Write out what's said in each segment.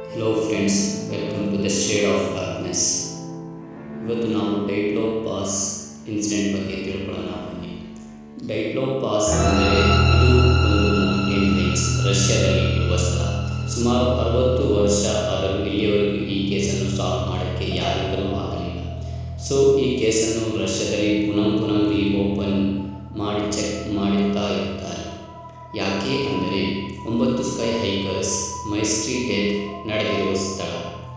hello friends welcome to the shade of darkness ಇವತ್ತು ನಾವು ಡೈಟ್ಲೋ pass incident ಬಗ್ಗೆ ತಿಳ್ಕೊಳ್ಳೋಣ ಬನ್ನಿ ಡೈಟ್ಲೋ ಪಾಸ್ ಅಂದರೆ ಇದು ಒಂದು ಮೌಂಟೇನ್ ರೇಂಜ್ ರಷ್ಯಾದಲ್ಲಿ ಇರುವ ಸ್ಥಳ ಸುಮಾರು ಅರವತ್ತು ವರ್ಷ ಆದರೂ ಇಲ್ಲಿಯವರೆಗೂ ಈ ಕೇಸನ್ನು ಸಾಲ್ವ್ ಮಾಡೋಕ್ಕೆ ಯಾರಿಂದಲೂ ಆಗಲಿಲ್ಲ ಸೊ ಈ ಕೇಸನ್ನು ರಷ್ಯಾದಲ್ಲಿ ಪುನಃ ಪುನಃ ರೀಓಪನ್ ಮಾಡಿ ಚೆಕ್ ಮಾಡುತ್ತಾ ಇರ್ತಾರೆ ಯಾಕೆ ಅಂದರೆ ಒಂಬತ್ತು ಸ್ಕೈ ಹೈಕರ್ಸ್ ಮೈಸ್ಟ್ರಿ ಡೆತ್ ನಡೆದಿರುವ ಸ್ಥಳ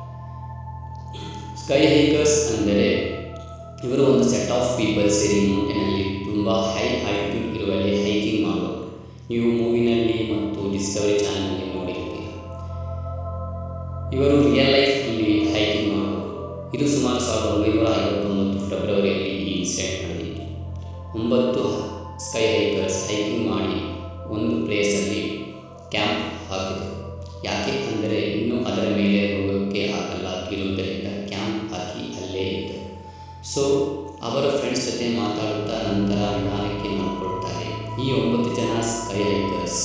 ಸ್ಕೈ ಹೈಕರ್ಸ್ ಅಂದರೆ ಇವರು ಒಂದು ಸೆಟ್ ಆಫ್ ಪೀಪಲ್ ಸೇರಿ ಮೌಂಟೇನಲ್ಲಿ ತುಂಬ ಹೈ ಆಲ್ಟಿಟ್ಯೂಡ್ ಇರುವಲ್ಲಿ ಹೈಕಿಂಗ್ ಮಾಡೋರು ನೀವು ಮೂವಿನಲ್ಲಿ ಮತ್ತು ಡಿಸ್ಕವರಿ ಚಾನಲ್ನಲ್ಲಿ ನೋಡಿರ್ತೀರಿ ಇವರು ರಿಯಲ್ ಲೈಫಲ್ಲಿ ಹೈಕಿಂಗ್ ಮಾಡೋರು ಇದು ಸುಮಾರು ಸಾವಿರದ ಒಂಬೈನೂರ ಐವತ್ತೊಂಬತ್ತು ಫೆಬ್ರವರಿಯಲ್ಲಿ ಈ ಇನ್ಸಿಡೆಂಟ್ ನಡೆದಿತ್ತು ಒಂಬತ್ತು ಸ್ಕೈ ಹೈಕರ್ಸ್ ಹೈಕಿಂಗ್ ಮಾಡಿ ಒಂದು ಪ್ಲೇಸಲ್ಲಿ ಕ್ಯಾಂಪ್ ಹಾಕಿದರು ಯಾಕೆ ಅಂದರೆ ಇನ್ನೂ ಅದರ ಮೇಲೆ ಹೋಗೋಕ್ಕೆ ಆಗಲ್ಲ ಇರುವುದರಿಂದ ಕ್ಯಾಂಪ್ ಹಾಕಿ ಅಲ್ಲೇ ಇದ್ದರು ಸೊ ಅವರ ಫ್ರೆಂಡ್ಸ್ ಜೊತೆ ಮಾತಾಡುತ್ತಾ ನಂತರ ನಿಧಾನಕ್ಕೆ ನೋಡ್ಕೊಳ್ತಾರೆ ಈ ಒಂಬತ್ತು ಜನ ಸ್ಕೈ ಹೈಕರ್ಸ್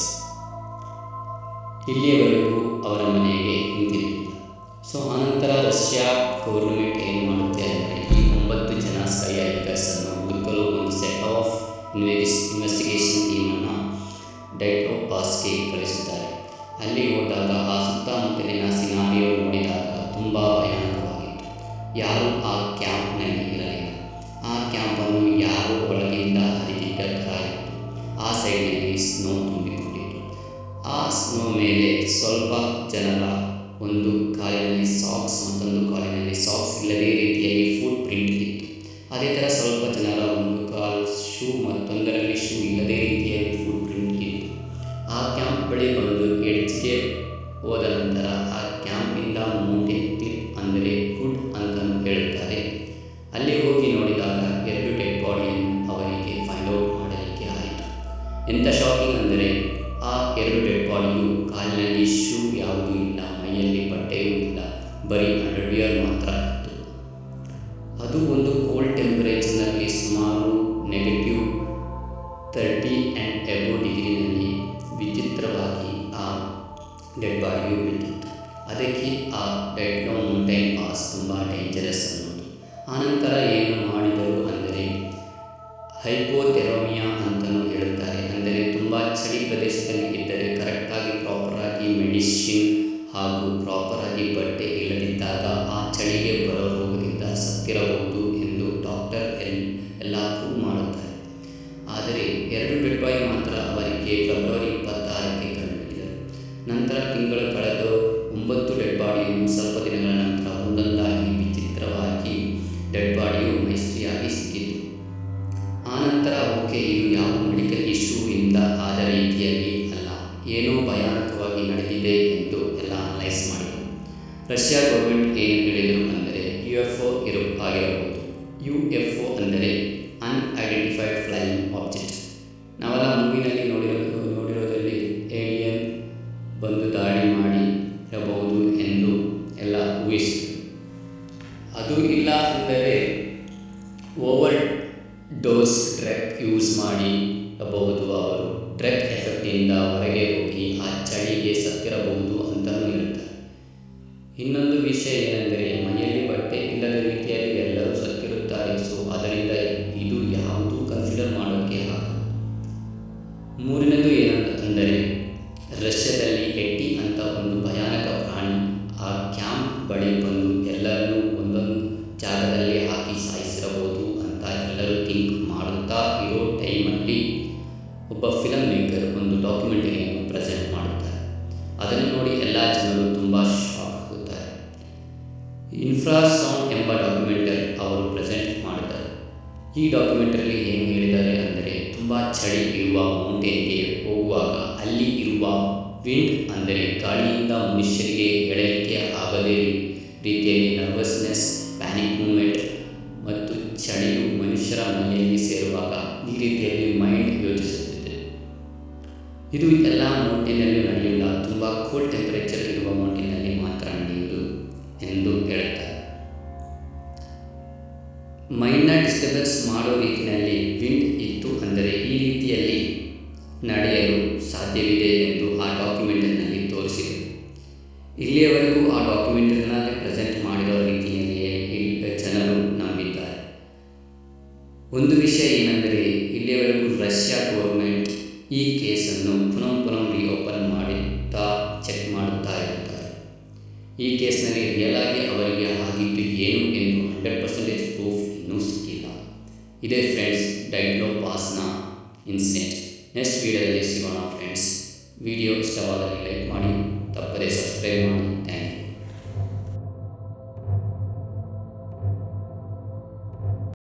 ಇಲ್ಲಿಯವರೆಗೂ ಅವರ ಮನೆಗೆ ಹಿಂದಿರುಗಿಲ್ಲ ಸೊ ಆನಂತರ ರಷ್ಯಾ ಗೌರ್ಮೆಂಟ್ ಏನು ಮಾಡುತ್ತೆ ಅಂದರೆ ಈ ಒಂಬತ್ತು ಜನ ಸ್ಕೈ ಹೈಕರ್ಸನ್ನು ಹುಡುಕಲು ಒಂದು ಸೆಟ್ ಆಫ್ ಇನ್ವೆಸ್ ಇನ್ವೆಸ್ಟಿಗೇಷನ್ ಟೀಮನ್ನು ಡೈಟೋ ಪಾಸ್ಗೆ ಕಳಿಸುತ್ತಾರೆ ಅಲ್ಲಿ ಹೋದಾಗ ಆ ಸುತ್ತಮುತ್ತಲಿನ ಸಿನಾರಿಯೋ ನೋಡಿದಾಗ ತುಂಬ ಭಯಾನಕವಾಗಿತ್ತು ಯಾರೂ ಆ ಕ್ಯಾಂಪ್ನಲ್ಲಿ ಇರಲಿಲ್ಲ ಆ ಕ್ಯಾಂಪನ್ನು ಯಾರೋ ಒಳಗಿಂದ ಹರಿದಿದ್ದ ಥರ ಇತ್ತು ಆ ಸೈಡ್ನಲ್ಲಿ ಸ್ನೋ ತುಂಬಿಕೊಂಡಿತ್ತು ಆ ಸ್ನೋ ಮೇಲೆ ಸ್ವಲ್ಪ ಜನರ ಒಂದು ಕಾಲಿನಲ್ಲಿ ಸಾಕ್ಸ್ ಮತ್ತೊಂದು ಕಾಲಿನಲ್ಲಿ ಸಾಕ್ಸ್ ಇಲ್ಲದೇ ರೀತಿಯಲ್ಲಿ ಫುಟ್ ಪ್ರಿಂಟ್ ಇತ್ತು ಅದೇ ಥರ ಸ್ವಲ್ಪ ಜನರ ಒಂದು ಕಾಲ್ ಶೂ ಮತ್ತೊಂದರಲ್ಲಿ ಶೂ ಇಲ್ಲದೇ ರೀತಿಯಲ್ಲಿ ಫುಟ್ ಪ್ರಿಂಟ್ ಇತ್ತು ಆ ಕ್ಯಾಂಪ್ ಬಳಿ ಬಂದು ಎಡ್ಜ್ಗೆ ಹೋದ ನಂತರ ಆ ಕ್ಯಾಂಪಿಂದ ಮೌಂಟೇನ್ ಕ್ಲಿಪ್ ಅಂದರೆ ಫುಡ್ ಅಂತಲೂ ಹೇಳುತ್ತಾರೆ ಅಲ್ಲಿ ಹೋಗಿ ನೋಡಿದಾಗ ಎರಡು ಡೆಡ್ ಬಾಡಿಯನ್ನು ಅವರಿಗೆ ಫೈಂಡ್ ಔಟ್ ಮಾಡಲಿಕ್ಕೆ ಆಯಿತು ಎಂಥ ಶಾಕಿಂಗ್ ಅಂದರೆ ಆ ಎರಡು ಡೆಡ್ ಬಾಡಿಯು ಕಾಲಿನಲ್ಲಿ ಶೂ ಯಾವುದೂ ಇಲ್ಲ ಮೈಯಲ್ಲಿ ಬಟ್ಟೆಯೂ ಇಲ್ಲ ಬರೀ ಅಂಡರ್ವಿಯರ್ ಮಾತ್ರ ಇತ್ತು ಅದು ಒಂದು ಕೋಲ್ಡ್ ಟೆಂಪರೇಚರ್ನಲ್ಲಿ ಸುಮಾರು ನೆಗೆಟಿವ್ ತರ್ಟಿ ಆ್ಯಂಡ್ ಎಬೋ ಡಿಗ್ರಿನಲ್ಲಿ ವಿಚಿತ್ರವಾಗಿ ಆ ಡೆಡ್ ಬಾಡಿಯು ಬಿದ್ದಿತ್ತು ಅದಕ್ಕೆ ಆ ಡೆಡ್ ಡೌನ್ ಮೌಂಟೈನ್ ಪಾಸ್ ತುಂಬ ಡೇಂಜರಸ್ ಅನ್ನೋದು ಆನಂತರ ಏನು ಮಾಡಿದರು ಅಂದರೆ ಹೈಪೋಥೆರೋಮಿಯಾ ಅಂತಲೂ ಹೇಳುತ್ತಾರೆ ಅಂದರೆ ತುಂಬ ಚಳಿ ಪ್ರದೇಶದಲ್ಲಿ ಇದ್ದರೆ ಕರೆಕ್ಟಾಗಿ ಪ್ರಾಪರಾಗಿ ಮೆಡಿಸಿನ್ ಹಾಗೂ ಪ್ರಾಪರಾಗಿ ಬಟ್ಟೆ ಇಲ್ಲದಿದ್ದಾಗ ಆ ಚಳಿಗೆ ಬರೋ ರೋಗದಿಂದ ಸತ್ತಿರಬಹುದು ಎಂದು ಡಾಕ್ಟರ್ ಎಲ್ ಎಲ್ಲ ಪ್ರೂವ್ ಮಾಡುತ್ತಾರೆ ಆದರೆ ಎರಡು ಡೆಡ್ ಬಾಡಿ ಮಾತ್ರ ಅವರಿಗೆ ಫೆಬ್ರವರಿ ಇಪ್ಪತ್ತಾರಕ್ಕೆ ಕಂಡುಹಿಡಿದರು ನಂತರ ತಿಂಗಳು ಕಳೆದು ಒಂಬತ್ತು ಡೆಡ್ ಬಾಡಿಯನ್ನು ಸ್ವಲ್ಪ ದಿನಗಳ ನಂತರ ಒಂದೊಂದಾಗಿ ವಿಚಿತ್ರವಾಗಿ ಡೆಡ್ ಬಾಡಿಯು ಮೈಸ್ಟ್ರಿಯಾಗಿ ಸಿಕ್ಕಿತು ಆನಂತರ ಓಕೆ ಇದು ಯಾವ ಮೆಡಿಕಲ್ ಇಶ್ಯೂ ಇಂದ ಆದ ರೀತಿಯಲ್ಲಿ ಅಲ್ಲ ಏನೋ ಭಯಾನಕವಾಗಿ ನಡೆದಿದೆ ಎಂದು ಎಲ್ಲ ಅನಲೈಸ್ ಮಾಡಿದರು ರಷ್ಯಾ ಗೌರ್ಮೆಂಟ್ ಏನು ಹೇಳಿದರು ಅಂದರೆ ಯು ಎಫ್ ಒ ಇರು ಆಗಿರಬಹುದು ಯು ಎಫ್ ಒ ಅಂದರೆ ಅನ್ಐಡೆಂಟಿಫೈಡ್ ಫ್ಲೈಯಿಂಗ್ ಆಬ್ಜೆಕ್ಟ್ ನಾವೆಲ್ಲ ಮೂವಿನಲ್ಲಿ ನೋಡಿರೋ ನೋಡಿರೋದ್ರಲ್ಲಿ ಏಲಿಯನ್ ಬಂದು ದಾಳಿ ಮಾಡಿ ಇರಬಹುದು ಎಂದು ಎಲ್ಲ ಊಹಿಸಿದರು ಅದು ಇಲ್ಲ ಅಂದರೆ ಓವರ್ ಡೋಸ್ ಡ್ರಗ್ ಯೂಸ್ ಮಾಡಿ ಇರಬಹುದು ಅವರು ಡ್ರಗ್ ಎಫೆಕ್ಟಿಂದ ಹೊರಗೆ ಹೋಗಿ ಆ ಚಳಿಗೆ ಸತ್ತಿರಬಹುದು ಅಂತಲೂ ಹೇಳ್ತಾರೆ ಇನ್ನೊಂದು ವಿಷಯ ಏನೆಂದರೆ ಮನೆಯಲ್ಲಿ ಬಟ್ಟೆ ಇಲ್ಲದ ರೀತಿಯಲ್ಲಿ ಎಲ್ಲರೂ ಸತ್ತಿರುತ್ತಾರೆ ಸೊ ಅದರಿಂದ ಇದು ಯಾವುದು ಕನ್ಸಿಡರ್ ಮಾಡೋಕ್ಕೆ ಆಗಲ್ಲ ಮೂರನೇದು ಏನಂದರೆ ರಷ್ಯಾದಲ್ಲಿ ಎಟ್ಟಿ ಅಂತ ಒಂದು ಭಯಾನಕ ಪ್ರಾಣಿ ಆ ಕ್ಯಾಂಪ್ ಬಳಿ ಬಂದು ಎಲ್ಲರನ್ನೂ ಒಂದೊಂದು ಜಾಗದಲ್ಲಿ ಹಾಕಿ ಸಾಯಿಸಿರಬಹುದು ಅಂತ ಎಲ್ಲರೂ ಥಿಂಕ್ ಮಾಡುತ್ತಾ ಇರೋ ಟೈಮಲ್ಲಿ ಒಬ್ಬ ಫಿಲಮ್ ಮೇಕರ್ ಒಂದು ಡಾಕ್ಯುಮೆಂಟರಿಯನ್ನು ಪ್ರೆಸೆಂಟ್ ಮಾಡುತ್ತಾರೆ ಅದನ್ನು ನೋಡಿ ಎಲ್ಲ ಜನರು ತುಂಬ ಶಾಕ್ ಆಗುತ್ತಾರೆ ಇನ್ಫ್ರಾಸೌಂಡ್ ಎಂಬ ಡಾಕ್ಯುಮೆಂಟರಿ ಅವರು ಪ್ರೆಸೆಂಟ್ ಮಾಡಿದ್ದಾರೆ ಈ ಡಾಕ್ಯುಮೆಂಟರಿಯಲ್ಲಿ ಏನು ಹೇಳಿದ್ದಾರೆ ಅಂದರೆ ತುಂಬ ಚಳಿ ಇರುವ ಮೌಂಟೇನ್ಗೆ ಹೋಗುವಾಗ ಅಲ್ಲಿ ಇರುವ ವಿಂಡ್ ಅಂದರೆ ಗಾಳಿಯಿಂದ ಮನುಷ್ಯರಿಗೆ ಎಳೆಯಲಿಕ್ಕೆ ಆಗದೇ ರೀತಿಯಲ್ಲಿ ನರ್ವಸ್ನೆಸ್ ಪ್ಯಾನಿಕ್ ಮೂಮೆಂಟ್ ಮತ್ತು ಚಳಿಯು ಮನುಷ್ಯರ ಮನೆಯಲ್ಲಿ ಸೇರುವಾಗ ಈ ರೀತಿಯಲ್ಲಿ ಮೈಂಡ್ ಯೋಚಿಸುತ್ತಿದೆ ಇದು ಎಲ್ಲ ಮೌಂಟೇನಲ್ಲಿ ನಡೆಯಲ್ಲ ತುಂಬ ಕೋಲ್ಡ್ ಟೆಂಪರೇಚರ್ ಇರುವ ಮೌಂಟೇನಲ್ಲಿ ಮಾತ್ರ ನಡೆಯುವುದು ಎಂದು ಹೇಳುತ್ತಾರೆ ಮೈಂಡ್ನ ಡಿಸ್ಟರ್ಬೆನ್ಸ್ ಮಾಡೋ ರೀತಿಯಲ್ಲಿ ವಿಂಡ್ ಇತ್ತು ಅಂದರೆ ಈ ರೀತಿಯಲ್ಲಿ ನಡೆಯಲು ಸಾಧ್ಯವಿದೆ ಎಂದು ಆ ಡಾಕ್ಯುಮೆಂಟರಿನಲ್ಲಿ ತೋರಿಸಿದೆ ಇಲ್ಲಿಯವರೆಗೂ ಆ ಡಾಕ್ಯುಮೆಂಟನ್ನು ಪ್ರೆಸೆಂಟ್ ಮಾಡಿರೋ ರೀತಿಯಲ್ಲಿಯೇ ಇಲ್ಲಿ ಜನರು ನಂಬಿದ್ದಾರೆ ಒಂದು ವಿಷಯ ಏನೆಂದರೆ ಇಲ್ಲಿಯವರೆಗೂ ರಷ್ಯಾ ಗೌರ್ಮೆಂಟ್ ಈ ಕೇಸನ್ನು ಪುನಃ ಪುನಃ ರಿಓಪನ್ ಮಾಡುತ್ತಾ ಚೆಕ್ ಮಾಡುತ್ತಾ ಇರುತ್ತಾರೆ ಈ ಕೇಸ್ನಲ್ಲಿ ರಿಯಲ್ ಆಗಿ ಅವರಿಗೆ ಆಗಿದ್ದು ಏನು ಎಂದು ಹಂಡ್ರೆಡ್ ಪರ್ಸೆಂಟೇಜ್ ಪ್ರೂಫ್ ಇನ್ನೂ ಸಿಕ್ಕಿಲ್ಲ ಇದೇ ಫ್ರೆಂಡ್ಸ್ ಡೈಡ್ಲೋ ಪಾಸ್ನ ಇನ್ಸಿಡೆಂಟ್ ನೆಕ್ಸ್ಟ್ ವೀಡಿಯೋದಲ್ಲಿ ಸಿಗೋಣ ಫ್ರೆಂಡ್ಸ್ ವಿಡಿಯೋ ಇಷ್ಟವಾದಲ್ಲಿ ಲೈಕ್ ಮಾಡಿ ತಪ್ಪದೇ ಸಬ್ಸ್ಕ್ರೈಬ್ ಮಾಡಿ